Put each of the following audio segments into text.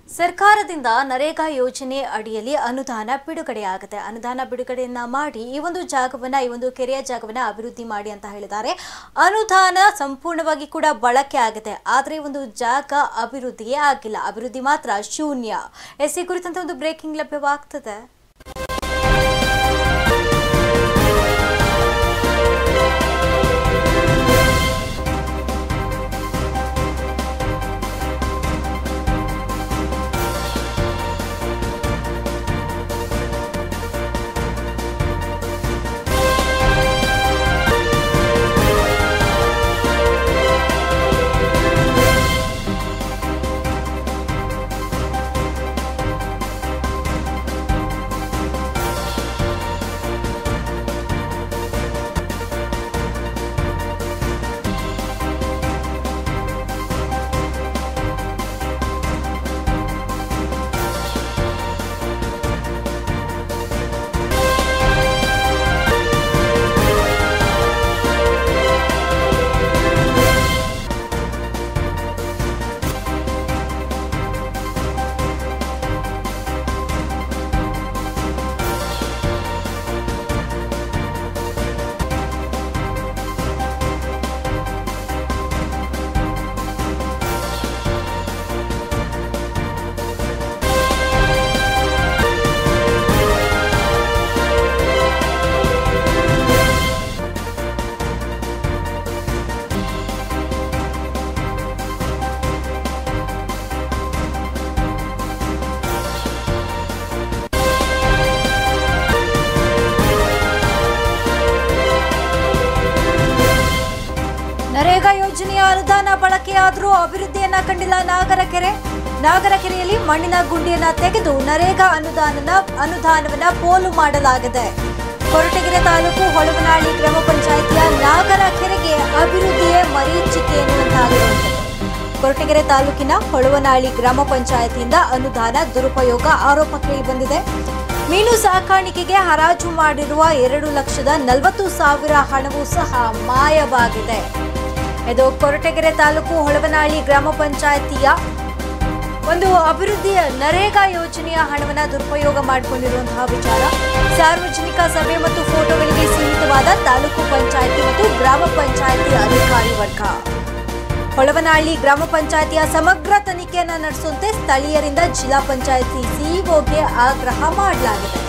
ಸರ್ಕಾರದಿಂದ ನರೇಗಾ ಯೋಜನೆ ಅಡಿಯಲ್ಲಿ ಅನುದಾನ ಬಿಡುಗಡೆಯಾಗುತ್ತೆ ಅನುದಾನ ಬಿಡುಗಡೆಯನ್ನ ಮಾಡಿ ಈ ಒಂದು ಜಾಗವನ್ನ ಈ ಒಂದು ಕೆರೆಯ ಜಾಗವನ್ನ ಅಭಿವೃದ್ಧಿ ಮಾಡಿ ಅಂತ ಹೇಳಿದ್ದಾರೆ ಅನುದಾನ ಸಂಪೂರ್ಣವಾಗಿ ಕೂಡ ಬಳಕೆ ಆಗುತ್ತೆ ಆದ್ರೆ ಈ ಒಂದು ಜಾಗ ಅಭಿವೃದ್ಧಿಯೇ ಆಗಿಲ್ಲ ಅಭಿವೃದ್ಧಿ ಮಾತ್ರ ಶೂನ್ಯ ಎಸ್ ಈ ಕುರಿತಂತ ಒಂದು ಬ್ರೇಕಿಂಗ್ ಲಭ್ಯವಾಗ್ತದೆ ನರೇಗಾ ಯೋಜನೆಯ ಅನುದಾನ ಬಳಕೆಯಾದರೂ ಅಭಿವೃದ್ಧಿಯನ್ನ ಕಂಡಿಲ್ಲ ನಾಗರಕೆರೆ ನಾಗರಕೆರೆಯಲ್ಲಿ ಮಣ್ಣಿನ ಗುಂಡಿಯನ್ನ ತೆಗೆದು ನರೇಗಾ ಅನುದಾನನ ಅನುದಾನವನ್ನ ಪೋಲು ಮಾಡಲಾಗಿದೆ ಕೊರಟಗೆರೆ ತಾಲೂಕು ಹೊಳವನಹಳ್ಳಿ ಗ್ರಾಮ ಪಂಚಾಯಿತಿಯ ನಾಗರಕೆರೆಗೆ ಅಭಿವೃದ್ಧಿಯೇ ಮರೀಚಿಕೆ ಎನ್ನುವಂತಾಗಿರುವಂಥದ್ದು ಕೊರಟಗೆರೆ ತಾಲೂಕಿನ ಹೊಳವನಹಳ್ಳಿ ಗ್ರಾಮ ಪಂಚಾಯತಿಯಿಂದ ಅನುದಾನ ದುರುಪಯೋಗ ಆರೋಪ ಕೇಳಿಬಂದಿದೆ ಮೀನು ಸಾಕಾಣಿಕೆಗೆ ಹರಾಜು ಮಾಡಿರುವ ಎರಡು ಲಕ್ಷದ ನಲವತ್ತು ಸಾವಿರ ಹಣವೂ ಸಹ ಮಾಯವಾಗಿದೆ ಇದು ಕೊರಟಗೆರೆ ತಾಲೂಕು ಹೊಳವನಹಳ್ಳಿ ಗ್ರಾಮ ಪಂಚಾಯತಿಯ ಒಂದು ಅಭಿವೃದ್ಧಿಯ ನರೇಗಾ ಯೋಜನೆಯ ಹಣವನ್ನ ದುರುಪಯೋಗ ಮಾಡಿಕೊಂಡಿರುವಂತಹ ವಿಚಾರ ಸಾರ್ವಜನಿಕ ಸಭೆ ಮತ್ತು ಫೋಟೋಗಳಿಗೆ ಸೀಮಿತವಾದ ತಾಲೂಕು ಪಂಚಾಯತಿ ಮತ್ತು ಗ್ರಾಮ ಪಂಚಾಯತಿ ಅಧಿಕಾರಿ ವರ್ಗ ಹೊಳವನಹಳ್ಳಿ ಗ್ರಾಮ ಪಂಚಾಯತಿಯ ಸಮಗ್ರ ತನಿಖೆಯನ್ನ ನಡೆಸುವಂತೆ ಸ್ಥಳೀಯರಿಂದ ಜಿಲ್ಲಾ ಪಂಚಾಯತಿ ಸಿಇಒಗೆ ಆಗ್ರಹ ಮಾಡಲಾಗಿದೆ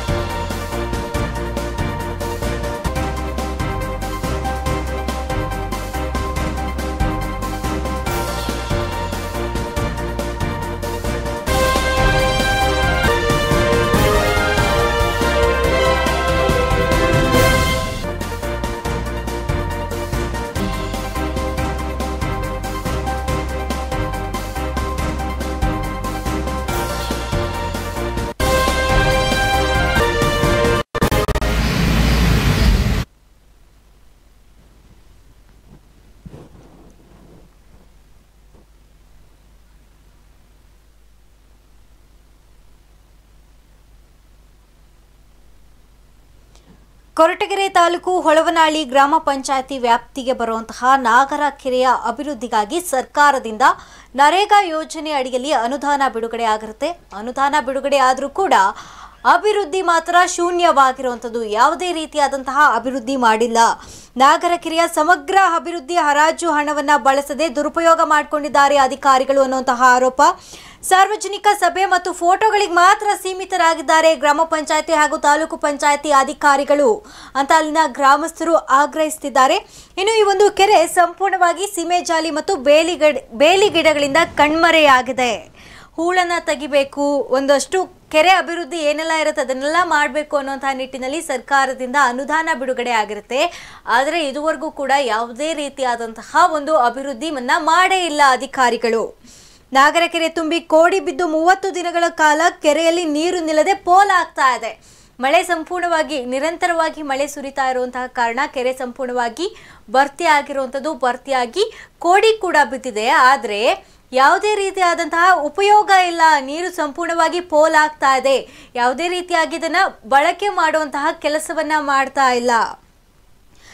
ಕೊರಟಗೆರೆ ತಾಲೂಕು ಹೊಳವನಹಳ್ಳಿ ಗ್ರಾಮ ಪಂಚಾಯತಿ ವ್ಯಾಪ್ತಿಗೆ ಬರುವಂತಹ ನಾಗರ ಕೆರೆಯ ಅಭಿವೃದ್ಧಿಗಾಗಿ ಸರ್ಕಾರದಿಂದ ನರೇಗಾ ಯೋಜನೆ ಅಡಿಯಲ್ಲಿ ಅನುದಾನ ಬಿಡುಗಡೆ ಆಗಿರುತ್ತೆ ಅನುದಾನ ಬಿಡುಗಡೆ ಆದರೂ ಕೂಡ ಅಭಿವೃದ್ಧಿ ಮಾತ್ರ ಶೂನ್ಯವಾಗಿರುವಂಥದ್ದು ಯಾವುದೇ ರೀತಿಯಾದಂತಹ ಅಭಿವೃದ್ಧಿ ಮಾಡಿಲ್ಲ ನಾಗರಕೆರೆಯ ಸಮಗ್ರ ಅಭಿವೃದ್ಧಿ ಹರಾಜು ಹಣವನ್ನ ಬಳಸದೆ ದುರುಪಯೋಗ ಮಾಡಿಕೊಂಡಿದ್ದಾರೆ ಅಧಿಕಾರಿಗಳು ಅನ್ನುವಂತಹ ಆರೋಪ ಸಾರ್ವಜನಿಕ ಸಭೆ ಮತ್ತು ಫೋಟೋಗಳಿಗೆ ಮಾತ್ರ ಸೀಮಿತರಾಗಿದ್ದಾರೆ ಗ್ರಾಮ ಪಂಚಾಯತಿ ಹಾಗೂ ತಾಲೂಕು ಪಂಚಾಯತಿ ಅಧಿಕಾರಿಗಳು ಅಂತ ಅಲ್ಲಿನ ಗ್ರಾಮಸ್ಥರು ಆಗ್ರಹಿಸುತ್ತಿದ್ದಾರೆ ಇನ್ನು ಈ ಒಂದು ಕೆರೆ ಸಂಪೂರ್ಣವಾಗಿ ಸೀಮೆ ಜಾಲಿ ಮತ್ತು ಬೇಲಿ ಗಿಡ ಬೇಲಿ ಗಿಡಗಳಿಂದ ಕಣ್ಮರೆಯಾಗಿದೆ ಹೂಳನ್ನ ತೆಗಿಬೇಕು ಒಂದಷ್ಟು ಕೆರೆ ಅಭಿವೃದ್ಧಿ ಏನೆಲ್ಲ ಇರುತ್ತೆ ಅದನ್ನೆಲ್ಲ ಮಾಡಬೇಕು ಅನ್ನುವಂತಹ ನಿಟ್ಟಿನಲ್ಲಿ ಸರ್ಕಾರದಿಂದ ಅನುದಾನ ಬಿಡುಗಡೆ ಆಗಿರುತ್ತೆ ಆದರೆ ಇದುವರೆಗೂ ಕೂಡ ಯಾವುದೇ ರೀತಿಯಾದಂತಹ ಒಂದು ಅಭಿವೃದ್ಧಿಯನ್ನ ಮಾಡೇ ಇಲ್ಲ ಅಧಿಕಾರಿಗಳು ನಾಗರಕೆರೆ ತುಂಬಿ ಕೋಡಿ ಬಿದ್ದು ಮೂವತ್ತು ದಿನಗಳ ಕಾಲ ಕೆರೆಯಲ್ಲಿ ನೀರು ನಿಲ್ಲದೆ ಪೋಲಾಗ್ತಾ ಇದೆ ಮಳೆ ಸಂಪೂರ್ಣವಾಗಿ ನಿರಂತರವಾಗಿ ಮಳೆ ಸುರಿತಾ ಇರುವಂತಹ ಕಾರಣ ಕೆರೆ ಸಂಪೂರ್ಣವಾಗಿ ಭರ್ತಿ ಆಗಿರುವಂಥದ್ದು ಭರ್ತಿಯಾಗಿ ಕೋಡಿ ಕೂಡ ಬಿದ್ದಿದೆ ಆದರೆ ಯಾವುದೇ ರೀತಿಯಾದಂತಹ ಉಪಯೋಗ ಇಲ್ಲ ನೀರು ಸಂಪೂರ್ಣವಾಗಿ ಪೋಲಾಗ್ತಾ ಇದೆ ಯಾವುದೇ ರೀತಿಯಾಗಿ ಇದನ್ನ ಬಳಕೆ ಮಾಡುವಂತಹ ಕೆಲಸವನ್ನ ಮಾಡ್ತಾ ಇಲ್ಲ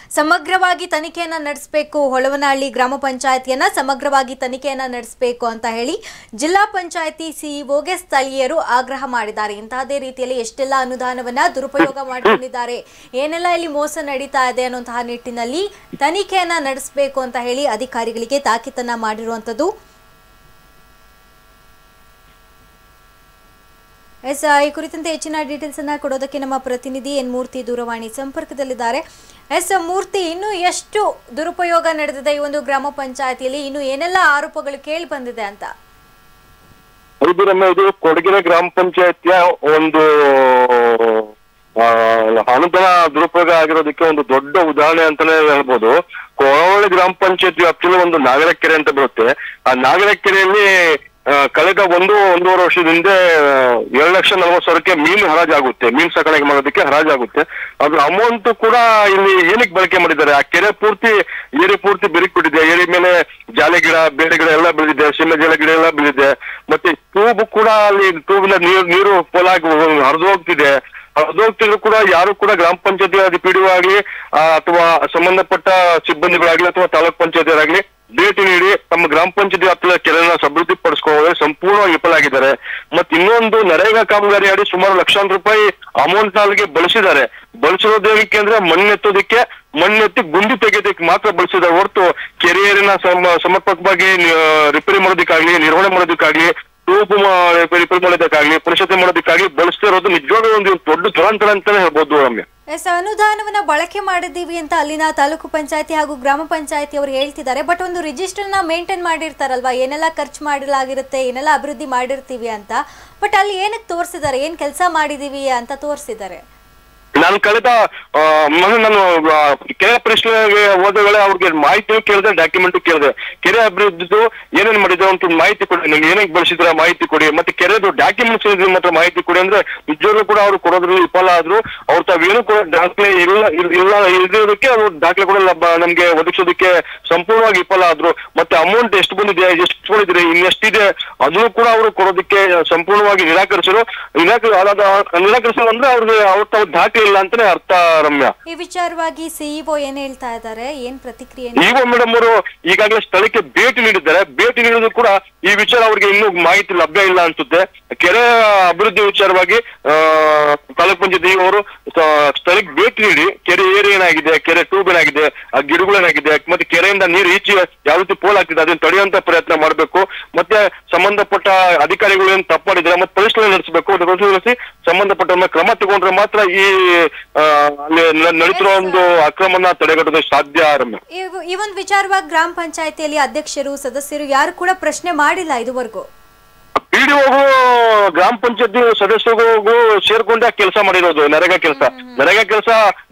ಸಮಗ್ರವಾಗಿ ತನಿಖೆಯನ್ನ ನಡೆಸಬೇಕು ಹೊಳವನಹಳ್ಳಿ ಗ್ರಾಮ ಪಂಚಾಯತಿಯನ್ನ ಸಮಗ್ರವಾಗಿ ತನಿಖೆಯನ್ನ ನಡೆಸಬೇಕು ಅಂತ ಹೇಳಿ ಜಿಲ್ಲಾ ಪಂಚಾಯತಿ ಸಿಇಒಗೆ ಸ್ಥಳೀಯರು ಆಗ್ರಹ ಮಾಡಿದ್ದಾರೆ ಇಂತಹದೇ ರೀತಿಯಲ್ಲಿ ಎಷ್ಟೆಲ್ಲ ಅನುದಾನವನ್ನ ದುರುಪಯೋಗ ಮಾಡಿಕೊಂಡಿದ್ದಾರೆ ಏನೆಲ್ಲ ಇಲ್ಲಿ ಮೋಸ ನಡೀತಾ ಇದೆ ಅನ್ನುವಂತಹ ನಿಟ್ಟಿನಲ್ಲಿ ತನಿಖೆಯನ್ನ ನಡೆಸಬೇಕು ಅಂತ ಹೇಳಿ ಅಧಿಕಾರಿಗಳಿಗೆ ತಾಕೀತನ್ನ ಮಾಡಿರುವಂತದ್ದು ಎಸ್ ಈ ಕುರಿತಂತೆ ಹೆಚ್ಚಿನ ಡೀಟೇಲ್ಸ್ ಅನ್ನ ಕೊಡೋದಕ್ಕೆ ನಮ್ಮ ಪ್ರತಿನಿಧಿ ಎನ್ ಮೂರ್ತಿ ದೂರವಾಣಿ ಸಂಪರ್ಕದಲ್ಲಿದ್ದಾರೆ ಎಸ್ ಮೂರ್ತಿ ಇನ್ನು ಎಷ್ಟು ದುರುಪಯೋಗ ನಡೆದಿದೆ ಈ ಒಂದು ಗ್ರಾಮ ಪಂಚಾಯತಿಯಲ್ಲಿ ಇನ್ನು ಏನೆಲ್ಲ ಆರೋಪಗಳು ಕೇಳಿ ಬಂದಿದೆ ಅಂತ ಹೌದು ರಮ್ಯ ಇದು ಕೊಡಗಿನ ಗ್ರಾಮ ಪಂಚಾಯತಿಯ ಒಂದು ಆ, ಅನುದಾನ ದುರುಪಯೋಗ ಆಗಿರೋದಕ್ಕೆ ಒಂದು ದೊಡ್ಡ ಉದಾಹರಣೆ ಅಂತಾನೆ ಹೇಳ್ಬೋದು ಕೋವಳಿ ಗ್ರಾಮ ಪಂಚಾಯತ್ ವ್ಯಾಪ್ತಿಯಲ್ಲಿ ಒಂದು ನಾಗರ ಕೆರೆ ಅಂತ ಬರುತ್ತೆ ಆ ನಾಗರ ಕೆರೆಯಲ್ಲಿ ಆ, ಕಳೆದ ಒಂದು ಒಂದೂವರೆ ವರ್ಷದ ಹಿಂದೆ ಏಳು ಲಕ್ಷ ನಲವತ್ತು ಸಾವಿರಕ್ಕೆ ಮೀನು ಹರಾಜಾಗುತ್ತೆ ಮೀನು ಸಾಕಾಣಿಕೆ ಮಾಡೋದಕ್ಕೆ ಹರಾಜಾಗುತ್ತೆ ಅದ್ರ ಅಮೌಂಟ್ ಕೂಡ ಇಲ್ಲಿ ಏನಕ್ಕೆ ಬಳಕೆ ಮಾಡಿದ್ದಾರೆ ಆ ಕೆರೆ ಪೂರ್ತಿ ಏರಿ ಪೂರ್ತಿ ಬಿರುಕಿಬಿಟ್ಟಿದೆ ಏರಿ ಮೇಲೆ ಜಾಲೆ ಗಿಡ ಬೇರೆ ಗಿಡ ಎಲ್ಲ ಬೆಳೆದಿದೆ ಸೀಮೆ ಜಾಲೆ ಗಿಡ ಎಲ್ಲ ಬೆಳೆದಿದೆ ಮತ್ತೆ ಟ್ಯೂಬ್ ಕೂಡ ಅಲ್ಲಿ ಟ್ಯೂಬ್ನ ನೀರು ನೀರು ಪೋಲಾಗಿ ಹರಿದು ಹೋಗ್ತಿದೆ ಹರಿದು ಹೋಗ್ತಿದ್ರು ಕೂಡ ಯಾರು ಕೂಡ ಗ್ರಾಮ ಪಂಚಾಯತಿ ಅಧಿ ಪಿ ಆಗ್ಲಿ ಆ, ಅಥವಾ ಸಂಬಂಧಪಟ್ಟ ಸಿಬ್ಬಂದಿಗಳಾಗ್ಲಿ ಅಥವಾ ತಾಲೂಕ್ ಪಂಚಾಯತಿಯರಾಗ್ಲಿ ಭೇಟಿ ನೀಡಿ ತಮ್ಮ ಗ್ರಾಮ ಪಂಚಾಯತಿ ವ್ಯಾಪ್ತಿಯ ಕೆರೆನ ಅಭಿವೃದ್ಧಿ ಪಡಿಸ್ಕೊಳ್ಳೋದ್ರೆ ಸಂಪೂರ್ಣವಾಗಿ ವಿಫಲಾಗಿದ್ದಾರೆ ಮತ್ತೆ ಇನ್ನೊಂದು ನರೇಗಾ ಕಾಮಗಾರಿ ಆಡಿ ಸುಮಾರು ಲಕ್ಷಾಂತರ ರೂಪಾಯಿ ಅಮೌಂಟ್ ನಾಲ್ಗೆ ಬಳಸಿದ್ದಾರೆ ಬಳಸಿರೋದೇನಕ್ಕೆ ಅಂದ್ರೆ ಮಣ್ಣೆತ್ತೋದಕ್ಕೆ ಮಣ್ಣೆತ್ತಿ ಗುಂಡಿ ತೆಗೆಯೋದಕ್ಕೆ ಮಾತ್ರ ಬಳಸಿದ್ದಾರೆ ಹೊರತು ಕೆರೆಯರಿನ ಸಮ ಸಮರ್ಪಕವಾಗಿ ನಿ- ರಿಪೇರಿ ಮಾಡೋದಕ್ಕಾಗ್ಲಿ ನಿರ್ವಹಣೆ ಮಾಡೋದಕ್ಕಾಗ್ಲಿ ಟೂಬ್ ರಿಪೇರಿ ಮಾಡೋದಕ್ಕಾಗ್ಲಿ ಪರಿಶುದ್ಧಿ ಮಾಡೋದಕ್ಕಾಗ್ಲಿ ಬಳಸ್ತಾ ಇರೋದು ನಿಜವಾಗ್ಲೂ ಒಂದು ದೊಡ್ಡ ದುರಂತರ ಅಂತಾನೆ ಹೇಳ್ಬೋದು ರಮ್ಯ ಎಸ್ ಅನುದಾನವನ್ನ ಬಳಕೆ ಮಾಡಿದ್ದೀವಿ ಅಂತ ಅಲ್ಲಿನ ತಾಲೂಕು ಪಂಚಾಯತಿ ಹಾಗೂ ಗ್ರಾಮ ಪಂಚಾಯತಿ ಅವರು ಹೇಳ್ತಿದ್ದಾರೆ ಬಟ್ ಒಂದು ರಿಜಿಸ್ಟರ್ನ ಮೇಂಟೈನ್ ಮಾಡಿರ್ತಾರಲ್ವಾ ಏನೆಲ್ಲ ಖರ್ಚು ಮಾಡಲಾಗಿರುತ್ತೆ ಏನೆಲ್ಲ ಅಭಿವೃದ್ಧಿ ಮಾಡಿರ್ತೀವಿ ಅಂತ ಬಟ್ ಅಲ್ಲಿ ಏನಕ್ಕೆ ತೋರಿಸಿದ್ದಾರೆ ಏನ್ ಕೆಲಸ ಮಾಡಿದೀವಿ ಅಂತ ತೋರಿಸಿದ್ದಾರೆ ನಾನು ಕಳೆದ ಆ, ಮೊನ್ನೆ ನಾನು ಆ, ಕೆರೆ ಪರಿಶೀಲನೆಗೆ ಹೋದಗಳೇ ಅವ್ರಿಗೆ ಮಾಹಿತಿ ಕೇಳಿದೆ ಡಾಕ್ಯುಮೆಂಟ್ ಕೇಳಿದೆ ಕೆರೆ ಅಭಿವೃದ್ಧಿದು ಏನೇನ್ ಮಾಡಿದ್ರು ಅಂತ ಒಂದು ಮಾಹಿತಿ ಕೊಡಿ ನಿಮ್ಗೆ ಏನಕ್ಕೆ ಬಳಸಿದ್ರ ಮಾಹಿತಿ ಕೊಡಿ ಮತ್ತೆ ಕೆರೆದು ಡಾಕ್ಯುಮೆಂಟ್ಸ್ ಮಾತ್ರ ಮಾಹಿತಿ ಕೊಡಿ ಅಂದ್ರೆ ನಿಜವಾಗ್ಲೂ ಕೂಡ ಅವ್ರು ಕೊಡೋದ್ರಲ್ಲಿ ವಿಫಲ ಆದ್ರು ಅವ್ರು ತಾವೇನು ಕೂಡ ದಾಖಲೆ ಇಲ್ಲ ಇಲ್- ಇಲ್ಲ ಇರೋದಕ್ಕೆ ಅವ್ರು ದಾಖಲೆ ಕೂಡ ಲಭ- ನಮ್ಗೆ ಒದಗಿಸೋದಕ್ಕೆ ಸಂಪೂರ್ಣವಾಗಿ ವಿಫಲ ಆದ್ರು ಮತ್ತೆ ಅಮೌಂಟ್ ಎಷ್ಟು ಬಂದಿದೆ ಎಷ್ಟು ಕೊಡಿದ್ರೆ ಇನ್ನೆಷ್ಟಿದೆ ಅದನ್ನು ಕೂಡ ಅವರು ಕೊಡೋದಕ್ಕೆ ಸಂಪೂರ್ಣವಾಗಿ ನಿರಾಕರಿಸಿದ್ರು ನಿರಾಕರಿ ಅದಾದ ನಿರಾಕರಿಸಲು ಅಂದ್ರೆ ಅವ್ರಿಗೆ ಅವ್ರ ತಾವು ದಾಖಲೆ ಇಲ್ಲ ಅಂತಾನೆ ಅರ್ಥ ರಮ್ಯ ಈ ವಿಚಾರವಾಗಿ ಸಿಇಒ ಏನ್ ಹೇಳ್ತಾ ಇದ್ದಾರೆ ಏನ್ ಪ್ರತಿಕ್ರಿಯೆ ಈಗ ಮೇಡಮ್ ಅವರು ಈಗಾಗಲೇ ಸ್ಥಳಕ್ಕೆ ಭೇಟಿ ನೀಡಿದ್ದಾರೆ ಭೇಟಿ ನೀಡಿದ್ರು ಕೂಡ ಈ ವಿಚಾರ ಅವ್ರಿಗೆ ಇನ್ನೂ ಮಾಹಿತಿ ಲಭ್ಯ ಇಲ್ಲ ಅನ್ಸುತ್ತೆ ಕೆರೆ ಅಭಿವೃದ್ಧಿ ವಿಚಾರವಾಗಿ ಆ, ತಾಲೂಕ್ ಪಂಚಾಯತಿ ಅವರು ಸ್ಥಳಕ್ಕೆ ಭೇಟಿ ನೀಡಿ ಕೆರೆ ಏರಿ ಏನಾಗಿದೆ ಕೆರೆ ಟ್ಯೂಬ್ ಏನಾಗಿದೆ ಆ ಗಿಡಗಳು ಏನಾಗಿದೆ ಮತ್ತೆ ಕೆರೆಯಿಂದ ನೀರು ಈಚೆ ಯಾವ ರೀತಿ ಪೋಲ್ ಆಗ್ತಿದೆ ಅದನ್ನ ತಡೆಯುವಂತ ಪ್ರಯತ್ನ ಮಾಡಬೇಕು ಮತ್ತೆ ಸಂಬಂಧಪಟ್ಟ ಅಧಿಕಾರಿಗಳು ಏನು ತಪ್ಪು ಮಾಡಿದ್ರೆ ಮತ್ತೆ ಪರಿಶೀಲನೆ ನಡೆಸಬೇಕು ಅದನ್ನ ಪರಿಶೀಲಿಸಿ ಸಂಬಂಧಪಟ್ಟ ಮೇಲೆ ಕ್ರಮ ತಗೊಂಡ್ರೆ ಮಾತ್ರ ಈ ಆ, ಅಲ್ಲಿ ನ- ನಡೀತಿರೋ ಒಂದು ಅಕ್ರಮನ ತಡೆಗಟ್ಟೋದಕ್ಕೆ ಸಾಧ್ಯ ರಮ್ಯ ಈ- ಈ ಒಂದು ವಿಚಾರವಾಗಿ ಗ್ರಾಮ ಪಂಚಾಯತಿಯಲ್ಲಿ ಅಧ್ಯಕ್ಷರು ಸದಸ್ಯರು ಯಾರು ಕೂಡ ಪ್ರಶ್ನೆ ಮಾಡಿಲ್ಲ ಇದುವರೆಗೂ ಪಿಡಿಒಗೂ ಗ್ರಾಮ ಪಂಚಾಯತಿ ಸದಸ್ಯರಿಗೂ ಸೇರ್ಕೊಂಡೆ ಕೆಲಸ ಮಾಡಿರೋದು ನರೇಗಾ ಕೆಲಸ ನರೇಗಾ ಕೆಲಸ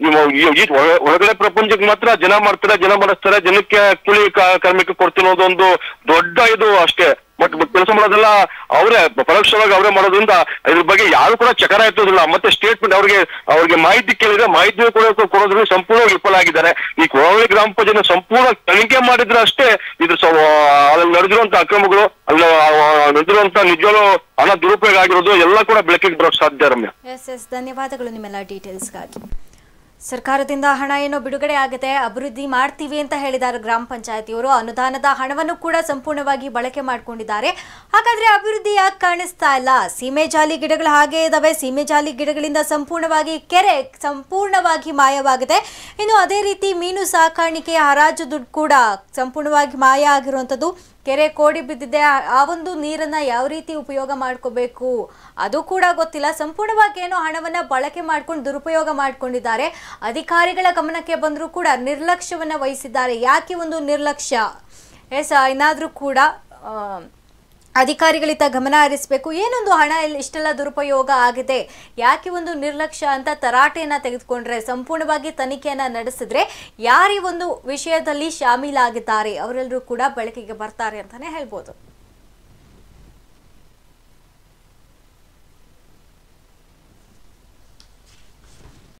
ಹೊರಗಡೆ ಪ್ರಪಂಚಕ್ಕೆ ಮಾತ್ರ ಜನ ಮಾಡ್ತಾರೆ ಜನ ಮಾಡಿಸ್ತಾರೆ ಜನಕ್ಕೆ ಕೂಲಿ ಕ- ಕಾರ್ಮಿಕ ಕೊಡ್ತಿರೋದು ಒಂದು ದೊಡ್ಡ ಇದು ಅಷ್ಟೇ ಬಟ್ ಕೆಲಸ ಮಾಡೋದೆಲ್ಲ ಅವರೇ ಪರೋಕ್ಷವಾಗಿ ಅವರೇ ಮಾಡೋದ್ರಿಂದ ಇದ್ರ ಬಗ್ಗೆ ಯಾರು ಕೂಡ ಚಕರ ಎತ್ತೋದಿಲ್ಲ ಮತ್ತೆ ಸ್ಟೇಟ್ಮೆಂಟ್ ಅವ್ರಿಗೆ ಅವ್ರಿಗೆ ಮಾಹಿತಿ ಕೇಳಿದ್ರೆ ಮಾಹಿತಿ ಕೂಡ ಕೊಡೋದ್ರಲ್ಲಿ ಸಂಪೂರ್ಣವಾಗಿ ವಿಫಲ ಆಗಿದ್ದಾರೆ ಈ ಕೋವಳಿ ಗ್ರಾಮ ಪಂಚಾಯತ್ ಸಂಪೂರ್ಣ ತನಿಖೆ ಮಾಡಿದ್ರೆ ಅಷ್ಟೇ ಇದ್ರ ಸ- ಅಲ್ಲಿ ನಡೆದಿರುವಂತ ಅಕ್ರಮಗಳು ಅಲ್ಲಿ ನಡೆದಿರುವಂತ ನಿಜವಾಗ್ಲೂ ಹಣ ದುರುಪಯೋಗ ಆಗಿರೋದು ಎಲ್ಲ ಕೂಡ ಬೆಳಕಿಗೆ ಬರೋಕ್ ಸಾಧ್ಯ ರಮ್ಯ ಎಸ್ ಎಸ್ ಧನ್ಯವಾದಗಳು ನಿಮ್ಮೆಲ್ಲ ಡೀಟೇಲ್ಸ್ಗಾಗಿ ಸರ್ಕಾರದಿಂದ ಹಣ ಏನೋ ಬಿಡುಗಡೆ ಆಗಿದೆ ಅಭಿವೃದ್ಧಿ ಮಾಡ್ತೀವಿ ಅಂತ ಹೇಳಿದ್ದಾರೆ ಗ್ರಾಮ ಪಂಚಾಯತಿಯವರು ಅನುದಾನದ ಹಣವನ್ನು ಕೂಡ ಸಂಪೂರ್ಣವಾಗಿ ಬಳಕೆ ಮಾಡ್ಕೊಂಡಿದ್ದಾರೆ ಹಾಗಾದ್ರೆ ಅಭಿವೃದ್ಧಿ ಯಾಕೆ ಕಾಣಿಸ್ತಾ ಇಲ್ಲ ಸೀಮೆ ಜಾಲಿ ಗಿಡಗಳು ಹಾಗೆ ಇದಾವೆ ಸೀಮೆ ಜಾಲಿ ಗಿಡಗಳಿಂದ ಸಂಪೂರ್ಣವಾಗಿ ಕೆರೆ ಸಂಪೂರ್ಣವಾಗಿ ಮಾಯವಾಗಿದೆ ಇನ್ನು ಅದೇ ರೀತಿ ಮೀನು ಸಾಕಾಣಿಕೆಯ ಹರಾಜು ದುಡ್ಡು ಕೂಡ ಸಂಪೂರ್ಣವಾಗಿ ಮಾಯ ಆಗಿರುವಂಥದ್ದು ಕೆರೆ ಕೋಡಿ ಬಿದ್ದಿದೆ ಆ- ಆ ಒಂದು ನೀರನ್ನ ಯಾವ ರೀತಿ ಉಪಯೋಗ ಮಾಡ್ಕೋಬೇಕು ಅದು ಕೂಡ ಗೊತ್ತಿಲ್ಲ ಸಂಪೂರ್ಣವಾಗಿ ಏನೋ ಹಣವನ್ನ ಬಳಕೆ ಮಾಡ್ಕೊಂಡು ದುರುಪಯೋಗ ಮಾಡ್ಕೊಂಡಿದ್ದಾರೆ ಅಧಿಕಾರಿಗಳ ಗಮನಕ್ಕೆ ಬಂದರೂ ಕೂಡ ನಿರ್ಲಕ್ಷ್ಯವನ್ನ ವಹಿಸಿದ್ದಾರೆ ಯಾಕೆ ಒಂದು ನಿರ್ಲಕ್ಷ್ಯ ಎಸ್ ಏನಾದರೂ ಕೂಡ ಆ, ಅಧಿಕಾರಿಗಳಿತ್ತ ಗಮನ ಹರಿಸಬೇಕು ಏನೊಂದು ಹಣ ಇಲ್ಲಿ ಇಷ್ಟೆಲ್ಲ ದುರುಪಯೋಗ ಆಗಿದೆ ಯಾಕೆ ಒಂದು ನಿರ್ಲಕ್ಷ್ಯ ಅಂತ ತರಾಟೆಯನ್ನ ತೆಗೆದುಕೊಂಡ್ರೆ ಸಂಪೂರ್ಣವಾಗಿ ತನಿಖೆಯನ್ನ ನಡೆಸಿದ್ರೆ ಯಾರು ಈ ಒಂದು ವಿಷಯದಲ್ಲಿ ಶಾಮೀಲಾಗಿದ್ದಾರೆ ಅವರೆಲ್ಲರೂ ಕೂಡ ಬೆಳಕಿಗೆ ಬರ್ತಾರೆ ಅಂತಾನೆ ಹೇಳ್ಬೋದು